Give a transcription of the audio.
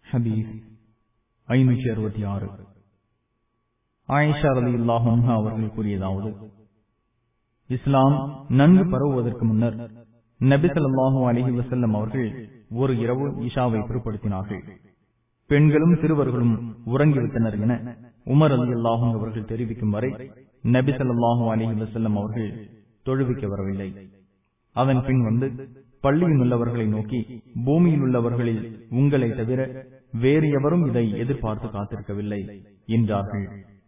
ஹதீஸ் ஐநூற்றி அறுபத்தி ஆறு ஆயிஷா ரலி அல்லாஹா அவர்கள் கூறியதாவது இஸ்லாம் நன்கு பரவுவதற்கு முன்னர் நபிசல்லாஹூ அலஹி வசல்லம் அவர்கள் ஒரு இரவு இஷாவை பொருட்படுத்தினார்கள் பெண்களும் சிறுவர்களும் உறங்கிவிட்டனர் என உமர் அலி அல்லாஹும் அவர்கள் தெரிவிக்கும் வரை நபி சொல்லாஹூ அலஹி வசல்லம் அவர்கள் தொழுவிக்க வரவில்லை அதன் பின் வந்து பள்ளியில் உள்ளவர்களை நோக்கி பூமியில் உள்ளவர்களில் உங்களை தவிர வேறு எவரும் இதை எதிர்பார்த்து காத்திருக்கவில்லை என்றார்கள்